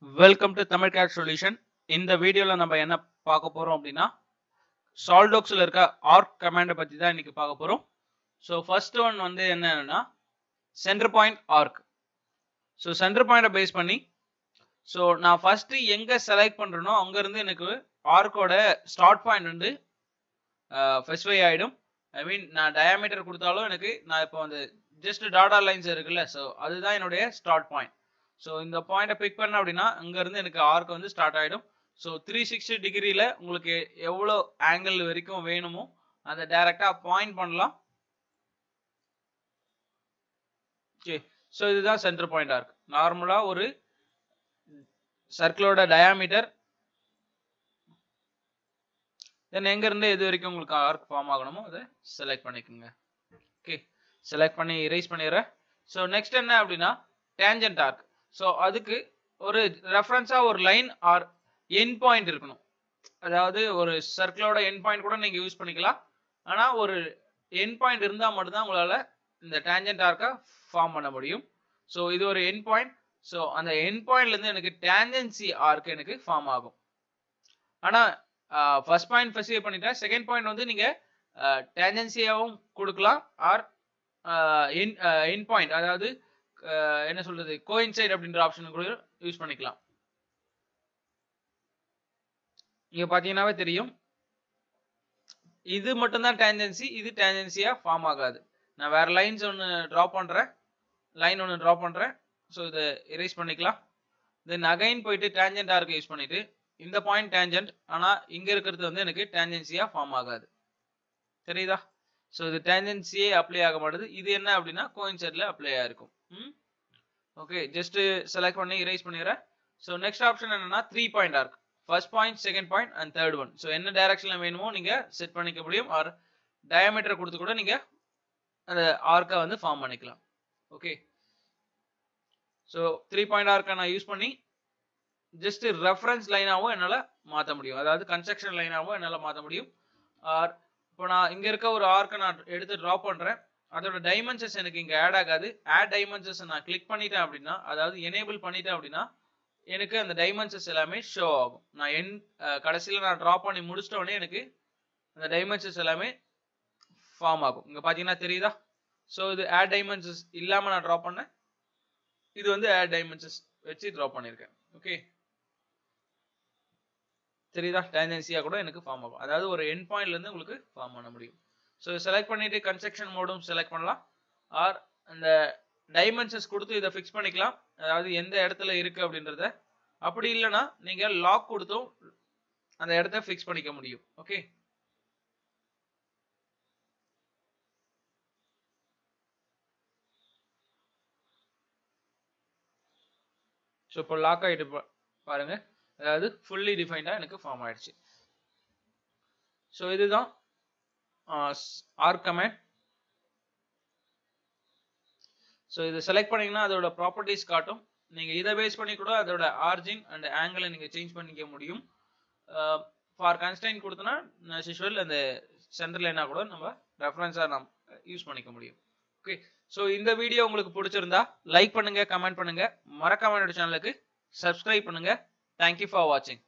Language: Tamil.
welcome to Tamil CAD solution இந்த வீடியோல நம்ம என்ன பார்க்க போறோம் அப்படின்னா சால்டோக்ஸ்ல இருக்க ஆர்க் கமாண்டை பத்தி தான் இன்னைக்கு பார்க்க போறோம் ஸோ ஃபர்ஸ்ட் ஒன் வந்து என்னன்னா centre point arc so centre பாயிண்டை பேஸ் பண்ணி ஸோ நான் ஃபர்ஸ்ட் எங்க செலக்ட் பண்றேனோ அங்க இருந்து எனக்கு ஆர்க்கோட ஸ்டார்ட் பாயிண்ட் வந்து ஸ்பெசிஃபை ஆயிடும் ஐ மீன் நான் டயாமீட்டர் கொடுத்தாலும் எனக்கு நான் இப்போ வந்து ஜஸ்ட் டாடா லைன்ஸ் இருக்குல்ல ஸோ அதுதான் என்னுடைய ஸ்டார்ட் பாயிண்ட் ஸோ இந்த பாயிண்ட்டை பிக் பண்ண அப்படின்னா அங்கேருந்து எனக்கு ஆர்க் வந்து ஸ்டார்ட் ஆகிடும் ஸோ த்ரீ சிக்ஸ்டி டிகிரியில் உங்களுக்கு எவ்வளோ ஆங்கிள் வரைக்கும் வேணுமோ அதை டைரெக்டாக பாயிண்ட் பண்ணலாம் ஓகே ஸோ இதுதான் சென்டர் பாயிண்ட் ஆர்க் நார்மலாக ஒரு சர்க்கிளோட டயாமீட்டர் தென் எங்கேருந்து எது வரைக்கும் உங்களுக்கு ஆர்க் ஃபார்ம் ஆகணுமோ அதை செலக்ட் பண்ணிக்கோங்க ஓகே செலக்ட் பண்ணி இரேஸ் பண்ணிடுறேன் ஸோ நெக்ஸ்ட் என்ன அப்படின்னா டேஞ்சன்ட் ஆர்க் ஸோ அதுக்கு ஒரு ரெஃபரன்ஸாக ஒரு லைன் ஆர் என் பாயிண்ட் இருக்கணும் அதாவது ஒரு சர்க்கிளோட என் பாயிண்ட் கூட நீங்கள் யூஸ் பண்ணிக்கலாம் ஆனால் ஒரு என் பாயிண்ட் இருந்தால் மட்டும்தான் உங்களால் இந்த டேஞ்சன்ட் ஆர்க்கை ஃபார்ம் பண்ண முடியும் ஸோ இது ஒரு என் பாயிண்ட் ஸோ அந்த என் பாயிண்ட்லேருந்து எனக்கு டேஞ்சன்சி ஆர்க் எனக்கு ஃபார்ம் ஆகும் ஆனால் ஃபர்ஸ்ட் பாயிண்ட் ஸ்பெசிஃபை பண்ணிட்டேன் செகண்ட் பாயிண்ட் வந்து நீங்கள் டேஞ்சன்சியாகவும் கொடுக்கலாம் ஆர் என் பாயிண்ட் அதாவது என்ன சொல்றது கோயின்சைட் அப்படின்ற ஆப்ஷன் கூட யூஸ் பண்ணிக்கலாம் இங்க பாத்தீங்கன்னாவே தெரியும் இது மட்டும்தான் டேஞ்சன்சி இது டேஞ்சன்சியா ஃபார்ம் ஆகாது நான் வேற லைன்ஸ் ஒன்று ட்ரா பண்றேன் லைன் ஒன்று ட்ரா பண்றேன் ஸோ இதை எரேஸ் பண்ணிக்கலாம் தென் அகைன் போயிட்டு டேஞ்சன்ட் ஆர்க்கு யூஸ் பண்ணிட்டு இந்த பாயிண்ட் டேஞ்சன்ட் ஆனா இங்க இருக்கிறது வந்து எனக்கு டேஞ்சன்சியா ஃபார்ம் ஆகாது தெரியுதா ஸோ இது டேஞ்சன்சியே அப்ளை ஆக மாட்டேது இது என்ன அப்படின்னா கோயின்சைட்ல அப்ளை ஆயிருக்கும் ஓகே ஜஸ்ட் செலக்ட் பண்ணி இரேஸ் பண்ணிடுறேன் ஸோ நெக்ஸ்ட் ஆப்ஷன் என்னன்னா three point arc first point second point and third one so என்ன டைரக்ஷன்ல வேணுமோ நீங்க செட் பண்ணிக்க முடியும் ஆர் டயமீட்டர் கொடுத்து கூட நீங்க அந்த ஆர்க்கை வந்து ஃபார்ம் பண்ணிக்கலாம் ஓகே ஸோ த்ரீ பாயிண்ட் ஆர்க்கை நான் யூஸ் பண்ணி ஜஸ்ட் ரெஃபரன்ஸ் லைனாகவும் என்னால் மாற்ற முடியும் அதாவது கன்ஸ்ட்ரக்ஷன் லைனாகவும் என்னால் மாற்ற முடியும் ஆர் இப்போ நான் இங்கே இருக்க ஒரு ஆர்க்கை நான் எடுத்து ட்ரா பண்ணுறேன் அதோட டைமென்ஷன்ஸ் எனக்கு இங்கே ஆட் ஆகாது ஆட் டைமென்ஷன்ஸ் நான் கிளிக் பண்ணிட்டேன் அப்படின்னா அதாவது எனேபிள் பண்ணிட்டேன் அப்படின்னா எனக்கு அந்த டைமென்ஷன்ஸ் எல்லாமே ஷோ ஆகும் நான் என் கடைசியில் நான் ட்ரா பண்ணி முடிச்சிட்ட உடனே எனக்கு அந்த டைமென்ஷன்ஸ் எல்லாமே ஃபார்ம் ஆகும் இங்கே பார்த்தீங்கன்னா தெரியுதா ஸோ இது ஆட் டைமென்ஷன்ஸ் இல்லாமல் நான் ட்ரா பண்ணேன் இது வந்து ஆட் டைமென்ஷன்ஸ் வச்சு ட்ரா பண்ணியிருக்கேன் ஓகே தெரியுதா டேஞ்சன்சியா கூட எனக்கு ஃபார்ம் ஆகும் அதாவது ஒரு என் பாயிண்ட்லேருந்து உங்களுக்கு ஃபார்ம் பண்ண முடியும் ஸோ செலக்ட் பண்ணிட்டு கன்ஸ்ட்ரக்ஷன் மோடும் செலக்ட் பண்ணலாம் ஆர் அந்த டைமென்ஷன்ஸ் கொடுத்து இதை ஃபிக்ஸ் பண்ணிக்கலாம் அதாவது எந்த இடத்துல இருக்கு அப்படின்றத அப்படி இல்லைன்னா நீங்க லாக் கொடுத்தும் அந்த இடத்த ஃபிக்ஸ் பண்ணிக்க முடியும் ஓகே ஸோ இப்போ லாக் ஆகிட்டு பாருங்க அதாவது ஃபுல்லி டிஃபைன்டாக எனக்கு ஃபார்ம் ஆயிடுச்சு ஸோ இதுதான் ஆர் கமெண்ட் ஸோ இதை செலக்ட் பண்ணீங்கன்னா அதோட ப்ராப்பர்ட்டிஸ் காட்டும் நீங்கள் இதை பேஸ் பண்ணி கூட அதோட ஆர்ஜின் அண்ட் ஆங்கிளை நீங்கள் சேஞ்ச் பண்ணிக்க முடியும் ஃபார் கன்ஸ்டைன் கொடுத்தனா யூஸ்வல் அந்த சென்டர் லைனாக கூட நம்ம ரெஃபரன்ஸாக நம்ம யூஸ் பண்ணிக்க முடியும் ஓகே ஸோ இந்த வீடியோ உங்களுக்கு பிடிச்சிருந்தா லைக் பண்ணுங்க கமெண்ட் பண்ணுங்க மறக்காம என்னோட சேனலுக்கு சப்ஸ்கிரைப் பண்ணுங்க தேங்க்யூ ஃபார் வாட்சிங்